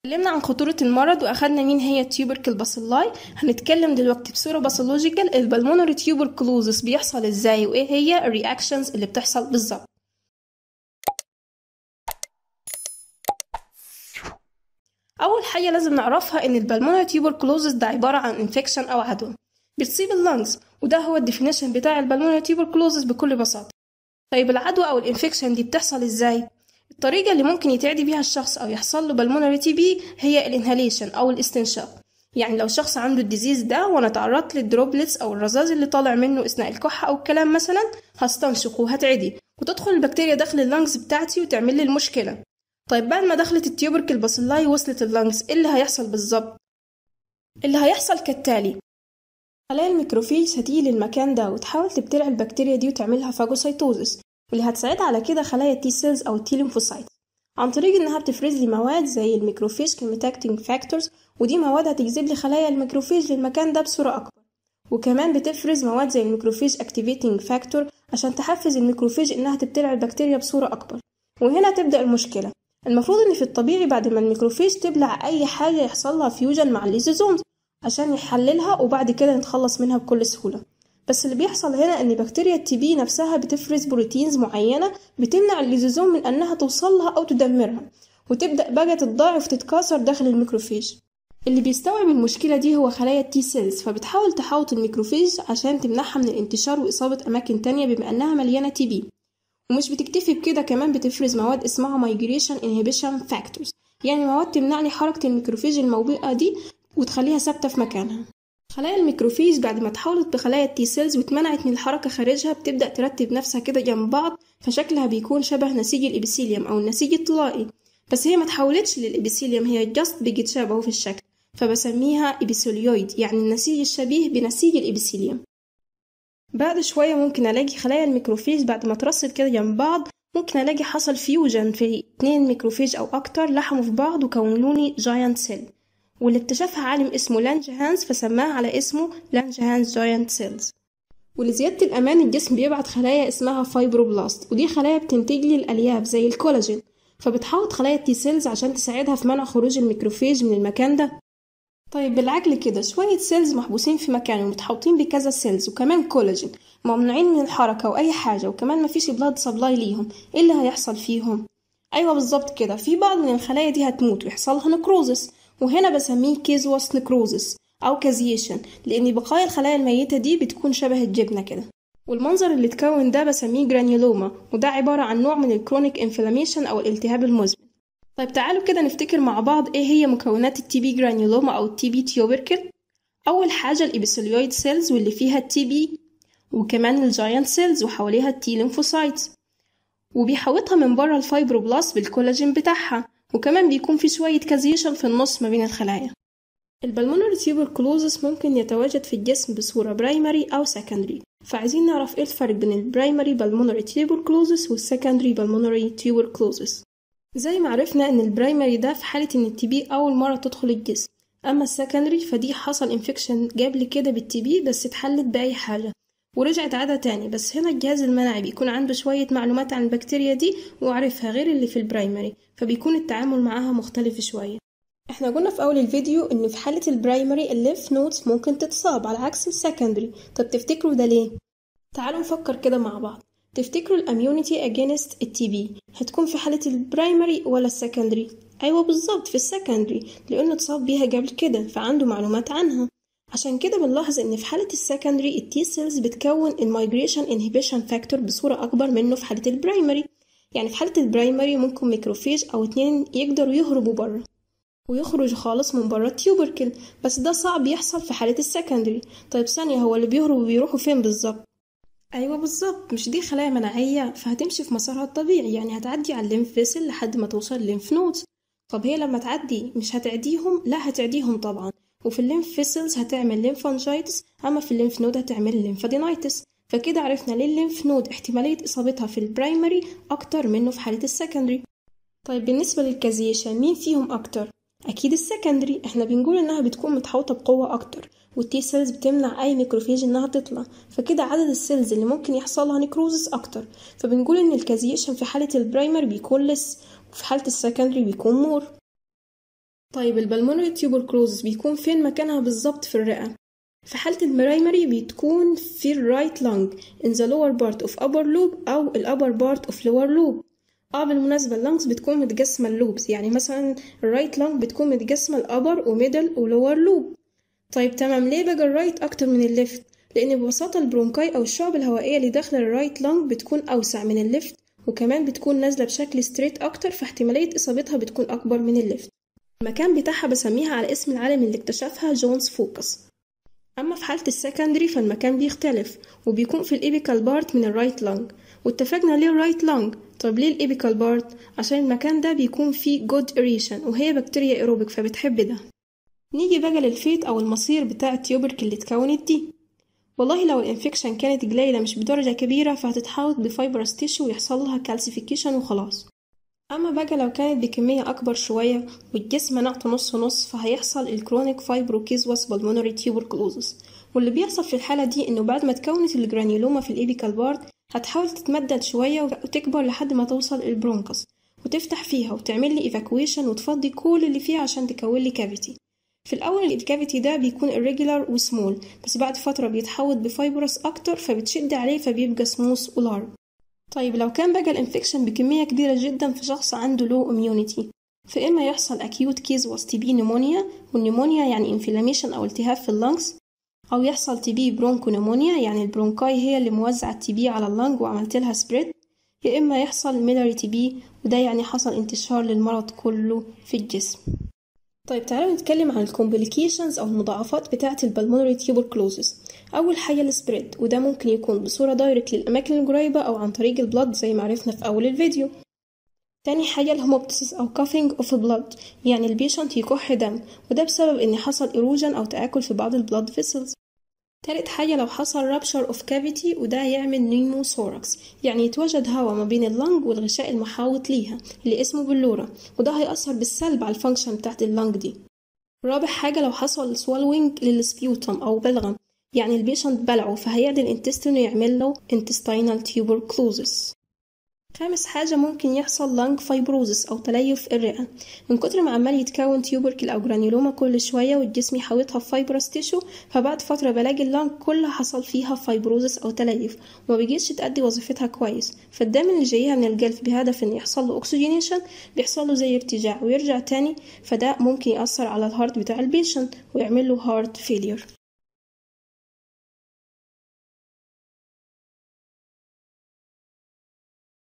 اتكلمنا عن خطورة المرض واخدنا مين هي التيوبركل باسيلاي هنتكلم دلوقتي بصورة باثولوجيكال البلمونري تيوبركلوزس بيحصل ازاي وايه هي الرياكشنز اللي بتحصل بالظبط اول حاجة لازم نعرفها ان البلمونري تيوبركلوزس ده عبارة عن انفكشن او عدوى بتصيب اللنجز وده هو الديفينيشن بتاع البلمونري تيوبركلوزس بكل بساطة طيب العدوى او الانفكشن دي بتحصل ازاي الطريقة اللي ممكن يتعدي بيها الشخص أو يحصل له بالمونري تي بي هي الانهاليشن أو الاستنشاق يعني لو شخص عنده الديزيز ده وانا تعرضت للدروبلتس او الرذاذ اللي طالع منه اثناء الكحه او الكلام مثلا هستنشق وهتعدي وتدخل البكتيريا داخل اللنجز بتاعتي وتعمل لي المشكله طيب بعد ما دخلت التيوبركل باسيلاي وصلت اللنجز ايه اللي هيحصل بالظبط اللي هيحصل كالتالي خلايا الميكروفيج هتيجي للمكان ده وتحاول تبتلع البكتيريا دي وتعملها فاجوسيتوزس واللي هتساعدها على كده خلايا التي سيلز او التي ليمفوسايت عن طريق انها بتفرز لي مواد زي الميكروفيج كيميتاكتنج فاكتورز ودي مواد هتجذب لي خلايا الميكروفيج للمكان ده بصورة اكبر وكمان بتفرز مواد زي الميكروفيج اكتيفيتنج فاكتور عشان تحفز الميكروفيج انها تبتلع البكتيريا بصورة اكبر وهنا تبدأ المشكلة المفروض ان في الطبيعي بعد ما الميكروفيج تبلع اي حاجة يحصل لها فيوجن مع الليزوزومز عشان يحللها وبعد كده نتخلص منها بكل سهولة بس اللي بيحصل هنا ان بكتيريا التي بي نفسها بتفرز بروتينز معينة بتمنع الليزوزوم من انها توصلها او تدمرها وتبدأ بقى تتضاعف وتتكاثر داخل الميكروفيج اللي بيستوعب المشكلة دي هو خلايا التي سيلز فبتحاول تحاوط الميكروفيج عشان تمنعها من الانتشار وإصابة أماكن تانية بما أنها مليانة تي بي ومش بتكتفي بكده كمان بتفرز مواد اسمها مايجريشن انهبيشن فاكتورز يعني مواد تمنع لي حركة الميكروفيج الموبوءة دي وتخليها ثابتة في مكانها خلايا الميكروفيج بعد ما تحولت بخلايا التي سيلز واتمنعت من الحركة خارجها بتبدأ ترتب نفسها كده جنب بعض فشكلها بيكون شبه نسيج الإبيثيليوم أو النسيج الطلائي بس هي ما تحولتش للإبيثيليوم هي جاست بقت شبهه في الشكل فبسميها إبيثيليويد يعني النسيج الشبيه بنسيج الإبيثيليوم بعد شوية ممكن ألاقي خلايا الميكروفيج بعد ما ترصد كده جنب بعض ممكن ألاقي حصل فيوجن في اتنين ميكروفيج أو أكتر لحموا في بعض وكونولوني جاينت سيل واللي اكتشفها عالم اسمه لانج هانز فسماها على اسمه لانج هانز جاينت سيلز ولزيادة الأمان الجسم بيبعت خلايا اسمها فايبروبلاست ودي خلايا بتنتج لي الألياف زي الكولاجين فبتحوط خلايا التي سيلز عشان تساعدها في منع خروج الميكروفيج من المكان ده طيب بالعقل كده شوية سيلز محبوسين في مكان ومتحوطين بكذا سيلز وكمان كولاجين ممنوعين من الحركة وأي حاجة وكمان مفيش بلاد سبلاي ليهم ايه اللي هيحصل فيهم؟ أيوة بالظبط كده في بعض من الخلايا دي هتموت ويحصلها نكروزس وهنا بسميه كيزوس نكروزس أو كازيشن لأن بقايا الخلايا الميتة دي بتكون شبه الجبنة كده والمنظر اللي اتكون ده بسميه جرانيولوما وده عبارة عن نوع من الكرونيك انفلاميشن أو الالتهاب المزمن طيب تعالوا كده نفتكر مع بعض ايه هي مكونات التي بي جرانيولوما أو التي بي تيوبركل أول حاجة الإبيثيليويد سيلز واللي فيها التي بي وكمان الجاينت سيلز وحواليها التي ليمفوسايتس وبيحوطها من بره الفايبروبلاست بالكولاجين بتاعها وكمان بيكون في شوية كازيشن في النص ما بين الخلايا البلمونري تيوبركلوزس ممكن يتواجد في الجسم بصورة برايمري أو سكندري فعايزين نعرف ايه الفرق بين البرايمري بالمونري تيوبركلوزس والسكندري بالمونري تيوبركلوزس زي ما عرفنا ان البرايمري ده في حالة ان التي بي أول مرة تدخل الجسم أما السكندري فدي حصل انفكشن قبل كده بالتي بي بس اتحلت بأي حاجة ورجعت عادة تاني بس هنا الجهاز المناعي بيكون عنده شوية معلومات عن البكتيريا دي وعرفها غير اللي في البرايمري فبيكون التعامل معاها مختلف شوية احنا قلنا في اول الفيديو ان في حالة البرايمري الليمف نودز ممكن تتصاب على عكس السكندري طب تفتكروا ده ليه؟ تعالوا نفكر كده مع بعض تفتكروا الاميونيتي اجينست التي بي هتكون في حالة البرايمري ولا السكندري؟ ايوه بالظبط في السكندري لانه اتصاب بيها قبل كده فعنده معلومات عنها عشان كده بنلاحظ ان في حالة السكندري التي سيلز بتكون المايجريشن انهبيشن فاكتور بصورة اكبر منه في حالة البرايمري يعني في حالة البرايمري ممكن ميكروفيج او اتنين يقدروا يهربوا بره ويخرج خالص من بره التيوبركل بس ده صعب يحصل في حالة السكندري طيب ثانية هو اللي بيهربوا بيروحوا فين بالظبط ايوه بالظبط مش دي خلايا مناعية فهتمشي في مسارها الطبيعي يعني هتعدي على الليمف فيسل لحد ما توصل الليمف نودز طب هي لما تعدي مش هتعديهم لا هتعديهم طبعا وفي الليمف فيسلز هتعمل ليمفانجايتس اما في الليمف نود هتعمل ليمفادينايتس فكده عرفنا ليه الليمف نود احتمالية إصابتها في البرايمري أكتر منه في حالة السكندري طيب بالنسبة للكازيشن مين فيهم أكتر؟ أكيد السكندري احنا بنقول إنها بتكون متحوطة بقوة أكتر والتي سيلز بتمنع أي ميكروفيج إنها تطلع فكده عدد السيلز اللي ممكن يحصلها نيكروزس أكتر فبنقول إن الكازيشن في حالة البرايمر بيكون لس وفي حالة السكندري بيكون مور طيب البلمونري تيوبركلوزس بيكون فين مكانها بالظبط في الرئة في حالة البرايمري بتكون في الرايت لانج in the lower part of upper lobe أو ال upper part of lower lobe اه بالمناسبة اللانجز بتكون متقسمة اللوبز يعني مثلا الرايت لانج بتكون متقسمة الأبر وميدل ولور لوب طيب تمام ليه بقى الرايت أكتر من الليفت؟ لأن ببساطة البرونكاي أو الشعب الهوائية اللي داخلة الرايت لانج بتكون أوسع من الليفت وكمان بتكون نازلة بشكل ستريت أكتر فاحتمالية إصابتها بتكون أكبر من الليفت المكان بتاعها بسميها على اسم العالم اللي اكتشفها جونز فوكس أما في حالة السكندري فالمكان بيختلف وبيكون في الإيبيكال بارت من الرايت لانج واتفقنا ليه الرايت لانج طب ليه الإيبيكال بارت عشان المكان ده بيكون فيه جود إريشن وهي بكتيريا إيروبيك فبتحب ده نيجي بقى للفيت أو المصير بتاع التيوبرك اللي اتكونت دي والله لو الانفكشن كانت قليلة مش بدرجة كبيرة فهتتحوط بفايبرس تيشو ويحصل لها كالسيفيكيشن وخلاص أما بقى لو كانت بكمية أكبر شوية والجسم نقط نص نص فهيحصل الكرونيك فايبروكيزوس بالمونري تيوبركلوزس واللي بيحصل في الحالة دي إنه بعد ما تكونت الجرانيولوما في الإيبيكال بارت هتحاول تتمدد شوية وتكبر لحد ما توصل البرونكس وتفتح فيها وتعمل لي ايفاكويشن وتفضي كل اللي فيها عشان تكون لي كافيتي في الأول الكافيتي ده بيكون irregular وسمول بس بعد فترة بيتحوط بفايبرس أكتر فبتشد عليه فبيبقى سموث ولارج طيب لو كان بقى الانفكشن بكمية كبيرة جدا في شخص عنده لو اميونيتي فإما يحصل acute كيز was تي بي نيمونيا والنيمونيا يعني انفلاميشن أو التهاب في اللنجز أو يحصل تي بي برونكونيمونيا يعني البرونكاي هي اللي موزعة التي بي على اللنج وعملت لها سبريد يا إما يحصل ميلاري تي بي وده يعني حصل انتشار للمرض كله في الجسم طيب تعالوا نتكلم عن الكومبليكيشنز أو المضاعفات بتاعة البلمونري تيوبركلوزس أول حاجة السبريد وده ممكن يكون بصورة دايركت للأماكن القريبة أو عن طريق البلد زي ما عرفنا في أول الفيديو تاني حاجة الهوموبتسيس أو كافينج اوف بلاد يعني البيشنت يكح دم وده بسبب إن حصل إيروجن أو تآكل في بعض البلاد فيسلز تالت حاجة لو حصل رابشر اوف كافيتي وده يعمل نيموثوركس يعني يتوجد هواء ما بين اللنج والغشاء المحاوط ليها اللي اسمه بلورة وده هيأثر بالسلب على الفانكشن بتاعت اللنج دي رابع حاجة لو حصل سوالوينج للسبيوتم أو بلغم يعني البيشنت بلعه فهيعدي الانتستين ويعمل له intestinal tuberculosis خامس حاجة ممكن يحصل لانج فايبروزس أو تليف الرئة من كتر ما عمال يتكون تيوبركل أو جرانيولوما كل شوية والجسم يحوطها في فايبرس تيشو فبعد فترة بلاقي اللانج كلها حصل فيها فايبروزس أو تليف وما بيجيش تأدي وظيفتها كويس فالدم اللي جايها من الجلد بهدف إن يحصل له أكسجينيشن بيحصل له زي ارتجاع ويرجع تاني فده ممكن يأثر على الهارت بتاع البيشنت ويعمل له هارت فيلير